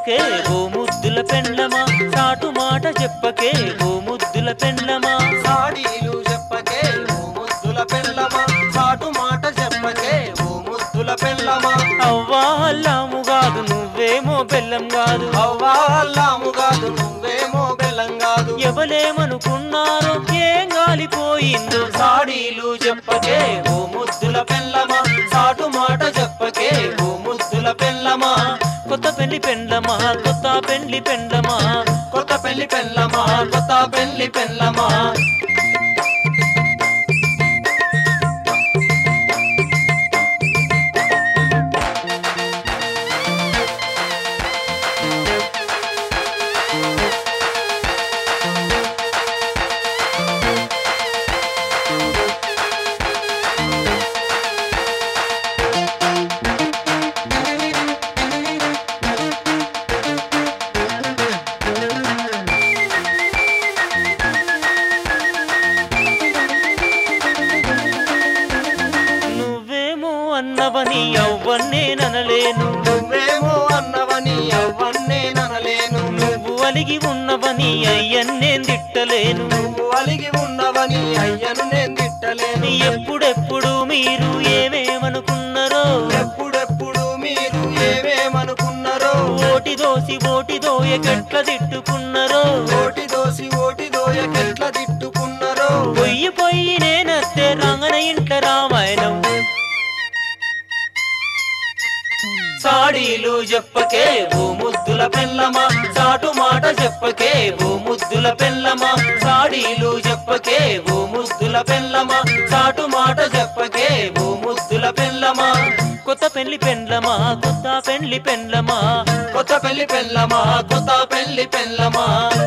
చెప్పకే ఓ ముద్దుల పెండ్లమా సాటు మాట చెప్పకే ఓ ముద్దుల పెండ్లమా సాడీలు చెప్పకే ఓ ముద్దుల పెళ్ళమా చాటు మాట చెప్పకే ఓ ముద్దుల పెళ్ళమా అవ్వా అల్లాము కాదు నువ్వేమో బెల్లం కాదు అవ్వా అల్లాము కాదు నువ్వేమో బెల్లం కాదు ఎవలేమనుకున్నారో ఏం గాలిపోయిందో సాడీలు చెప్పకే ఓ ముద్దుల పెళ్ళమా చాటు మాట చెప్పకే ఓ ముద్దుల పెళ్ళమా కొత్త పెళ్లి పెండ్లమా కొత్త పెళ్లి పెండ్లమా కొత్త పెళ్లి పెళ్ళమా కొత్త పెళ్లి పెళ్ళమా నువ్వేమో అన్నవని ఎవ్వన్నే ననలేను నువ్వేమో అన్నవని ఎవ్వన్నే ననలేను నువ్వు అలిగి ఉన్నవని అయ్యన్నేం తిట్టలేను నువ్వు అలిగి ఉన్నవని అయ్యను నేను తిట్టలేను ఎప్పుడెప్పుడు మీరు ఏమేమనుకున్నారో ఎప్పుడెప్పుడు మీరు ఏమేమనుకున్నారో ఓటి దోసి ఓటి దోయకెట్ల తిట్టుకున్నారో ఓటి దోసి ఓటి దోయకెట్ల తిట్టుకున్నారో పొయ్యి పొయ్యి నేనత్తే రంగన ఇంట్ల రామాయణం సాడీలు చెప్పకే ఓ ముద్దుల పెళ్ళమా చాటు మాట చెప్పకే ఓ ముద్దుల పెళ్ళమా సాడీలు చెప్పకే ఓ ముద్దుల పెళ్ళమా చాటు మాట చెప్పకే ఓ ముద్దుల పెళ్ళమా కొత్త పెళ్లి పెండ్లమా కొత్త పెళ్లి పెండ్లమా కొత్త పెళ్లి పెళ్ళమా కొత్త పెళ్లి పెళ్ళమా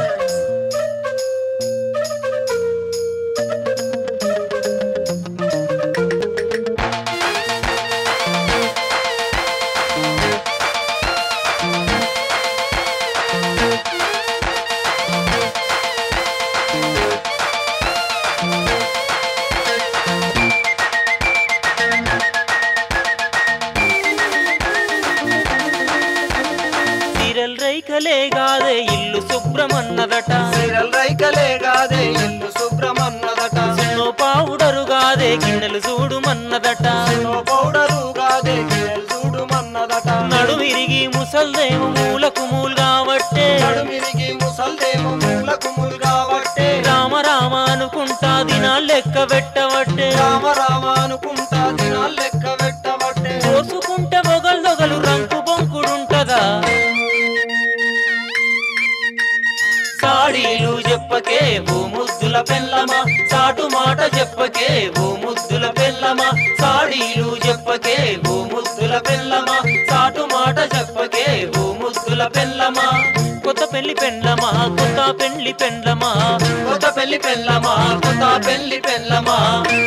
సిరల్ రైకలే గాదే ఇల్లు శుభ్రమన్నదట సీరల్ రైకలే కాదే ఇల్లు శుభ్రమన్నదట సున్నో పావుడరు గాదే గిన్నెలు చూడుమన్నదట ఓ పౌడరు కాదే గిన్నెలు చూడుమన్నదట నడుమిరిగి ముసల్దేమో మూలకు మూలు కాబట్టే నడుమిరిగి ముసల్దేమో మూలకు ములు కాబట్టే రామ రామ అనుకుంటా దినాలు లెక్క పెట్టవట్టే రామ రామ అనుకుంటా దినాలు లెక్క పెట్టబట్టే కోసుకుంటే మొగల్దొగలు రంకు బొంకుడుంటదా సాడీలు చెప్పకే ఓ ముద్దుల పెళ్ళమా చాటు మాట చెప్పకే ఓ ముద్దుల పెళ్ళమా సాడీలు చెప్పకే ఓ ముద్దుల పెళ్ళమా చాటు మాట చెప్పకే ఓ ముద్దుల పెళ్ళమా కొత్త పెళ్లి పెండ్లమా కొత్త పెళ్లి పెండ్లమా కొత్త పెళ్లి పెళ్ళమా కొత్త పెళ్లి పెళ్ళమా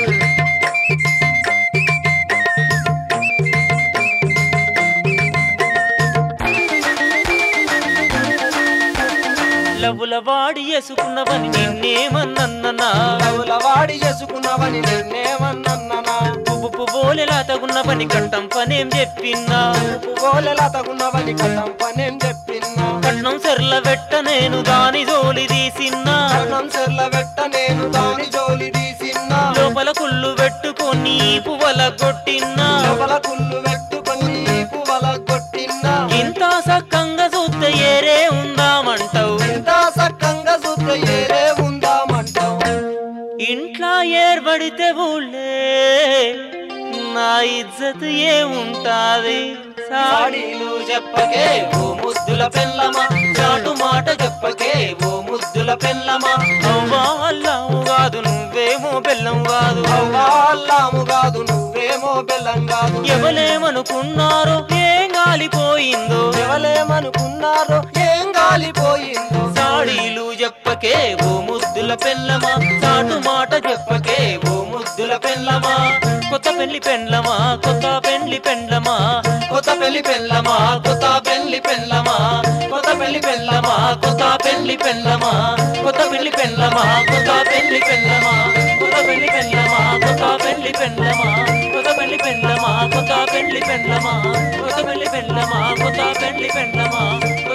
లవ్వుల వాడి వేసుకున్నవని నిన్నేమన్నన్నా కవుల వాడి చేసుకున్నవని నిన్నేమన్నన్నా పువ్వు పువ్వులెలా తగున్నవని కట్టం పనేం చెప్పిన్నా గోలెలా తగున్నవని కథం పనేం చెప్పిన్నా కట్నం సెర్ల వెట్ట నేను దాని జోలి తీసిన్నా కన్నం సెర్ల వెట్ట నేను దాని జోలి తీసిన్నా లోపల కుళ్ళు పెట్టుకొని పువ్వల కొట్టిన్నా లోపల కుళ్ళు పెట్టుకొని పువ్వల కొట్టిన్నా ఇంత సక్కంగా చూస్తే ఏరే ఉందామంటావు ఇంత సక్కంగా చూస్తే ఏరే ఉందామంటావు ఇంట్లో ఏర్పడితే ఊళ్ళే నా ఇజ్జత్ ఏముంటాది సాడి సాడీలు చెప్పకే ఓ ముద్దుల పెళ్ళమా చాటు మాట చెప్పకే ఓ ముద్దుల పెళ్ళమా అవ్వా అల్లాము కాదు నువ్వేమో బెల్లం కాదు అవ్వా అల్లాము కాదు నువ్వేమో బెల్లం కాదు ఎవలేమనుకున్నారో ఏం గాలిపోయిందో ఎవలేమనుకున్నారో ఏం గాలిపోయిందో సాడీలు చెప్పకే ఓ ముద్దుల పెళ్ళమా చాటు మాట చెప్పకే ఓ ముద్దుల పెళ్ళమా కొత్త పెళ్లి పెండ్లమా కొత్త పెళ్లి పెండ్లమా కొత్త పెళ్లి పెళ్ళమా కొత్త పెళ్లి పెళ్ళమా కొత్త పెళ్లి పెళ్ళమా కొత్త పెళ్లి పెళ్ళమా కొత్త పెళ్లి పెండ్లమా కొత్త పెళ్లి పెండ్లమా కొత్త పెళ్లి పెండ్లమా కొత్త పెళ్లి పెండ్లమా కొత్త పెళ్లి పెండ్లమా కొత్త పెళ్లి పెండ్లమా కొత్త పెళ్లి పెండ్లమా కొత్త పెళ్లి పెండ్లమా